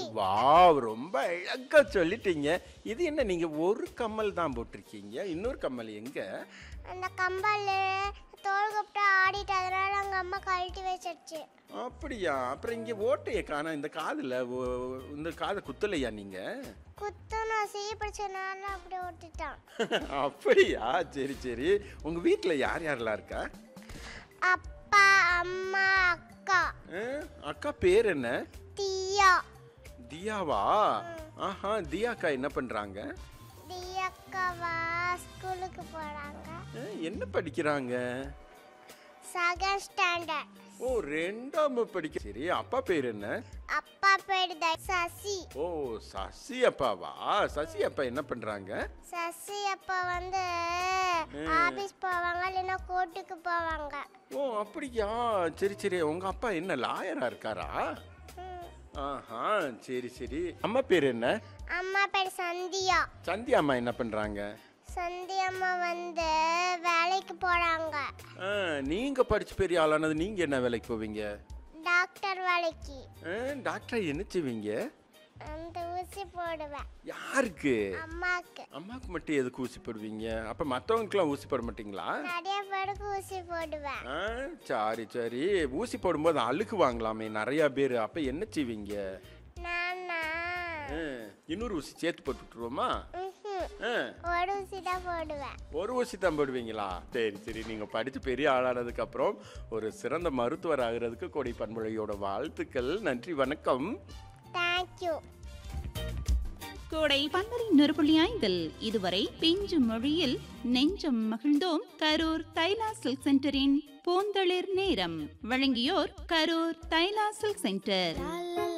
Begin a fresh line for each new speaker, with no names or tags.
Wow ரொம்ப அழகா சொல்லிட்டீங்க இது என்ன நீங்க ஒரு கம்மல் தான் போட்டிருக்கீங்க இன்னொரு கம்மல் எங்க
அந்த கம்பல் தோல் கப்பிட்டு ஆடிட்டு அதனால எங்க அம்மா கழட்டி வச்சிருச்சு
அப்படியா அப்புறம் இங்க ஓட்டையை காணோம் இந்த காதுல ஓ- இந்த காதை குத்தலையா நீங்க
குத்து நான் சீ பிடிச்சனால அப்படி ஓட்டிட்டான்
அப்படியா சரி சரி உங்க வீட்ல யார் யாரெல்லாம் இருக்கா
அப்பா அம்மா அக்கா
ஆ, அக்கா பேர் என்ன
தியா
தியாவா ஆஹா தியாக்கா என்ன பண்றாங்க
தியாக்காவா ஸ்கூலுக்கு போறாங்க
ஆ, என்ன படிக்கிறாங்க
செகண்ட் ஸ்டாண்டர்ட்
ஓ ரெண்டாம் படிக்க சரி அப்பா பேர் என்ன
அப்பா பேரு த- சசி
ஓ சசி அப்பாவா சசி அப்பா என்ன பண்றாங்க
சசி அப்பா வந்து ஆபீஸ் போவாங்க இல்லைன்னா கோர்ட்டுக்கு போவாங்க
ஓ அப்படியா சரி சரி உங்க அப்பா என்ன லாயரா இருக்காரா
ம்.
ஆஹா சரி சரி அம்மா பேர் என்ன
அம்மா பேர் சந்தியா
சந்தியா அம்மா என்ன பண்றாங்க
சந்தியா அம்மா வந்து வேலைக்கு போறாங்க
ஆ, நீங்க படிச்சு பெரிய ஆளானது நீங்க என்ன வேலைக்கு போவீங்க
டாக்டர் வேலைக்கு
ஆ, டாக்டர் என்ன செய்வீங்க
அந்த ஊசி போடுவேன்
யாருக்கு
அம்மாக்கு
அம்மாவுக்கு மட்டும் எதுக்கு ஊசி போடுவீங்க அப்ப மற்றவங்களுக்குலாம் ஊசி போட மாட்டீங்களா
நிறைய பேருக்கு ஊசி போடுவேன்
ஆ, சரி சரி ஊசி போடும்போது அழுக்கு வாங்கலாமே நிறைய பேர் அப்ப என்ன செய்வீங்க
நானா
ஆ, இன்னொரு ஊசி சேர்த்து போட்டு விட்டுருவோமா
ம்ஹும்.
ஆ,
ஒரு ஊசி தான் போடுவேன்
ஒரு ஊசி தான் போடுவீங்களா சரி சரி நீங்க படிச்சு பெரிய ஆளானதுக்கு அப்புறம் ஒரு சிறந்த மருத்துவர் ஆகிறதுக்கு கொடி பண்புழையோட வாழ்த்துக்கள் நன்றி வணக்கம்
தேங்க்யூ
கோடை பன்மரி நூறு புள்ளி ஐந்தில் இதுவரை பிஞ்சு மொழியில் நெஞ்சம் மகிழ்ந்தோம் கரூர் தைலா சில்க் சென்டரின் பூந்தளிர் நேரம் வழங்கியோர் கரூர் தைலா சில்க் சென்டர்